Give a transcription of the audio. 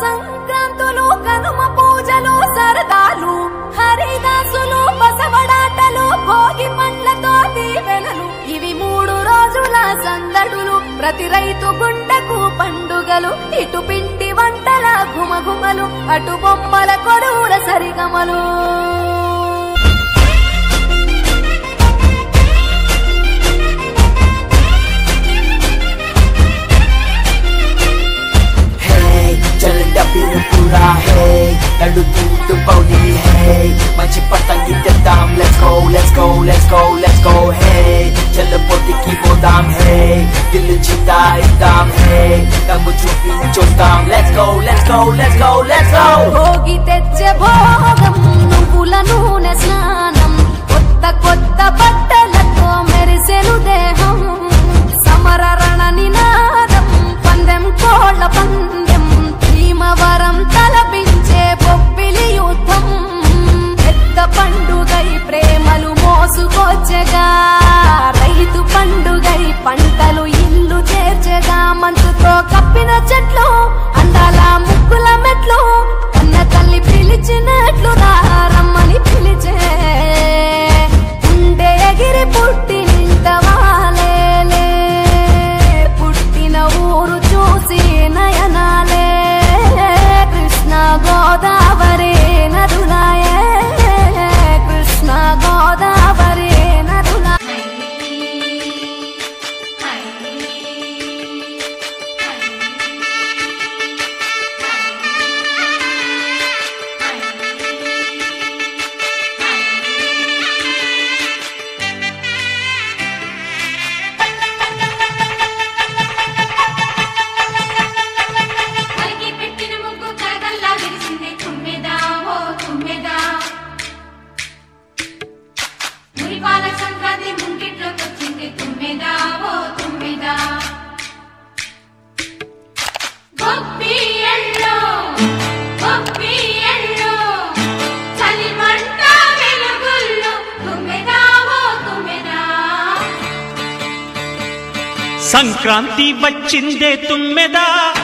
సంక్రాంతులు కనుమ పూజలు సరదాలు హరిదాసులు బసవడాటలు భోగి పండ్లతో దీవెనలు ఇవి మూడు రోజుల సందడులు ప్రతి రైతు గుండెకు పండుగలు ఇటు పిండి వంటల గుమగుమలు అటు బొమ్మల కొడువుల సరిగమలు Hey, చల్లండి అబ్బిన పూరా Hey, నడుతూ పౌని Hey, మంచి పతంగి తెద్దాం Let's go, let's go, let's go, let's go Hey, చల్ల పొట్టికి పోదాం Hey, దిల్లు చిత్తా ఇద్దాం Hey, దమ్ము చూపించొద్దాం Let's go, let's go, let's go, let's go Bhogi తెచ్చే భోగం నువ్వుల నూనె స్నానం కొత్త కొత్త బట్టలతో మెరిసెను దేహం సమర రణ నినాదం పందెం కోళ్ళ పందెం భీమవరం తలపించే బొప్పిలి యుద్ధం పెద్ద పండుగై ప్రేమలు మోసుకొచ్చగా రైతు పండుగై పంటలు ఇల్లు చేర్చగా మంచుతో కప్పిన చెట్లు అందాల ముక్కుల మెట్లు కన్న తల్లి పిలిచినట్లు రమ్మని పిలిచే ఉండే ఎగిరి పుట్టి నింత వాలేలే పుట్టిన ఊరు చూసి నయనాలే కృష్ణ గోదావరి నదులాయే కృష్ణ గోదావరి నదులా కలిగి పెట్టిన ముగ్గు కరగల్లా విరిసింది తుమ్మెదా ఓ తుమ్మెదా మురిపాల సంక్రాంతి ముంగిట్లోకి వచ్చింది తుమ్మెదా ఓ తుమ్మెదా గొప్పి ఎల్లో గొప్పి ఎల్లో చలి మంట వెలుగుల్లో తుమ్మెదా ఓ తుమ్మెదా సంక్రాంతి వచ్చిందే తుమ్మెదా